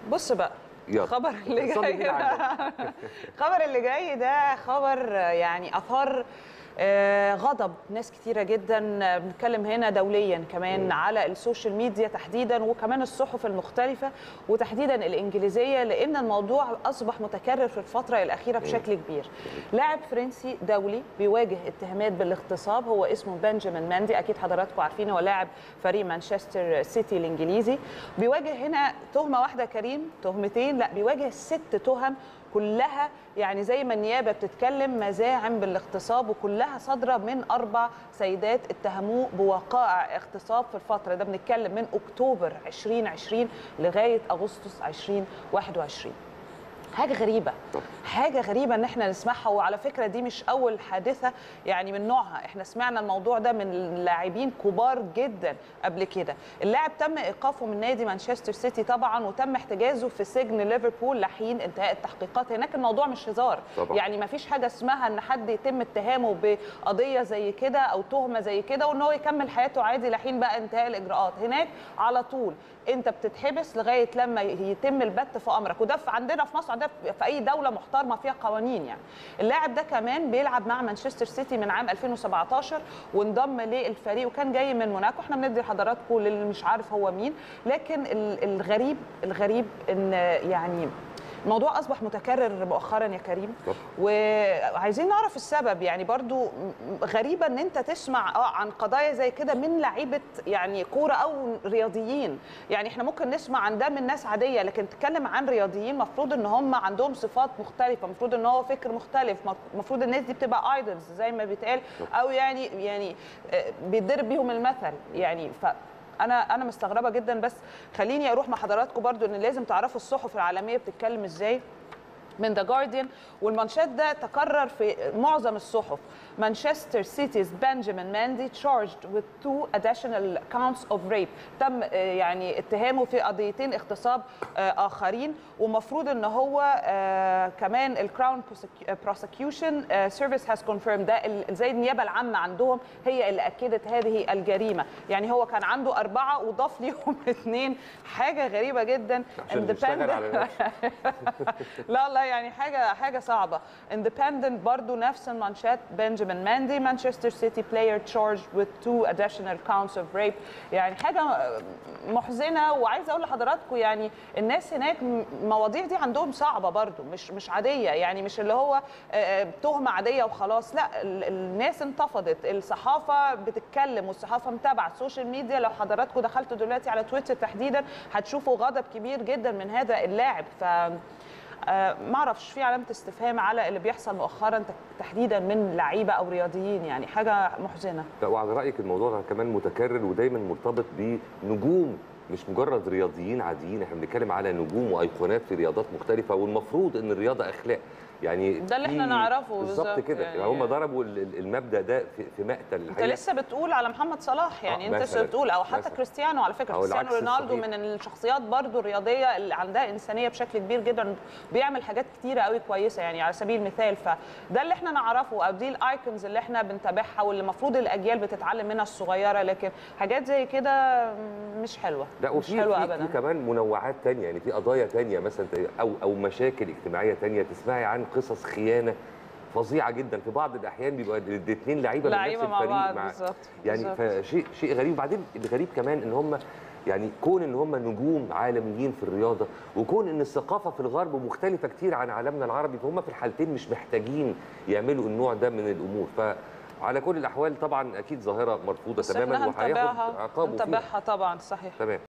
بص بقى يلا. الخبر اللي صلي جاي بينا على ده الخبر اللي جاي ده خبر يعني اثار آه، غضب ناس كتيرة جدا آه، بنتكلم هنا دوليا كمان على السوشيال ميديا تحديدا وكمان الصحف المختلفة وتحديدا الإنجليزية لأن الموضوع أصبح متكرر في الفترة الأخيرة بشكل كبير لاعب فرنسي دولي بيواجه اتهامات بالاغتصاب هو اسمه بنجامين ماندي أكيد حضراتكم عارفين هو لاعب فريق مانشستر سيتي الإنجليزي بيواجه هنا تهمة واحدة كريم تهمتين لا بيواجه ست تهم كلها يعني زي ما النيابه بتتكلم مزاعم بالاغتصاب وكلها صادره من اربع سيدات اتهموه بوقائع اغتصاب في الفتره ده بنتكلم من اكتوبر 2020 لغايه اغسطس 2021 حاجه غريبه حاجه غريبه ان احنا نسمعها وعلى فكره دي مش اول حادثه يعني من نوعها احنا سمعنا الموضوع ده من لاعبين كبار جدا قبل كده اللاعب تم ايقافه من نادي مانشستر سيتي طبعا وتم احتجازه في سجن ليفربول لحين انتهاء التحقيقات هناك الموضوع مش هزار طبعاً. يعني ما فيش حاجه اسمها ان حد يتم اتهامه بقضيه زي كده او تهمه زي كده وان هو يكمل حياته عادي لحين بقى انتهاء الاجراءات هناك على طول انت بتتحبس لغايه لما يتم البت في امرك وده في عندنا في مصر عندنا في اي دوله محترمه فيها قوانين يعني اللاعب ده كمان بيلعب مع مانشستر سيتي من عام 2017 وانضم للفريق وكان جاي من موناكو احنا بندي لحضراتكم للي مش عارف هو مين لكن ال- الغريب الغريب ان يعني الموضوع اصبح متكرر مؤخرا يا كريم طب. وعايزين نعرف السبب يعني برضو م- غريبه ان انت تسمع اه عن قضايا زي كده من لعيبه يعني كوره او رياضيين يعني احنا ممكن نسمع عن ده من ناس عاديه لكن تتكلم عن رياضيين مفروض ان هم عندهم صفات مختلفه مفروض ان هو فكر مختلف مفروض الناس دي بتبقى ايدلز زي ما بيتقال او يعني يعني آه، بيتضرب بيهم المثل يعني ف انا انا مستغربه جدا بس خليني اروح مع حضراتكم برضو ان لازم تعرفوا الصحف العالميه بتتكلم ازاي من ذا جارديان والمانشات ده تكرر في معظم الصحف مانشستر سيتيز بنجامين ماندي تشارجد with two additional counts of rape تم آه، يعني اتهامه في قضيتين اغتصاب آه، اخرين ومفروض ان هو آه، كمان الكراون بروسكيوشن سيرفيس هاز كونفيرم ده ال- زي النيابه العامه عندهم هي اللي اكدت هذه الجريمه يعني هو كان عنده اربعه وضاف ليهم اثنين حاجه غريبه جدا عشان يشتغل على نفسه. لا لا يعني حاجه حاجه صعبه اندبندنت برضو نفس المانشات بنجامين ماندي مانشستر سيتي بلاير تشارج with two additional counts of rape يعني حاجه محزنه وعايزه اقول لحضراتكم يعني الناس هناك م- المواضيع دي عندهم صعبه برضو مش مش عاديه يعني مش اللي هو آه، آه، تهمه عاديه وخلاص لا ال- الناس انتفضت الصحافه بتتكلم والصحافه متابعه السوشيال ميديا لو حضراتكم دخلتوا دلوقتي على تويتر تحديدا هتشوفوا غضب كبير جدا من هذا اللاعب ف آه، ما اعرفش في علامه استفهام على اللي بيحصل مؤخرا تك- تحديدا من لعيبه او رياضيين يعني حاجه محزنه لا وعلى رايك الموضوع ده كمان متكرر ودايما مرتبط بنجوم مش مجرد رياضيين عاديين احنا بنتكلم على نجوم وايقونات في رياضات مختلفه والمفروض ان الرياضه اخلاق يعني ده اللي في- احنا نعرفه بالظبط بالظبط كده يعني. يعني هم ضربوا ال- ال- المبدا ده في, في مقتل انت الحقيقة. لسه بتقول على محمد صلاح يعني آه، انت لسه مثلاً، بتقول او حتى مثلاً. كريستيانو على فكره أو كريستيانو العكس رونالدو الصحيح. من الشخصيات برضو الرياضيه اللي عندها انسانيه بشكل كبير جدا بيعمل حاجات كتيره قوي كويسه يعني على سبيل المثال فده اللي احنا نعرفه او دي الايكونز اللي احنا بنتابعها واللي المفروض الاجيال بتتعلم منها الصغيره لكن حاجات زي كده مش حلوه لا مش وفي حلوه في, ابدا في كمان منوعات تانية يعني في قضايا تانية مثلا او او مشاكل اجتماعيه تانية تسمعي عن قصص خيانه فظيعه جدا في بعض الاحيان بيبقى الاثنين لعيبه من نفس لعيبه مع الفريق بعض بالظبط يعني بالظبط. فشيء شيء غريب وبعدين الغريب كمان ان هم يعني كون ان هم نجوم عالميين في الرياضه وكون ان الثقافه في الغرب مختلفه كتير عن عالمنا العربي فهم في الحالتين مش محتاجين يعملوا النوع ده من الامور فعلى كل الاحوال طبعا اكيد ظاهره مرفوضه بس تماما احنا وهياخد هنتابعها عقابه فيها هنتابعها طبعا صحيح تمام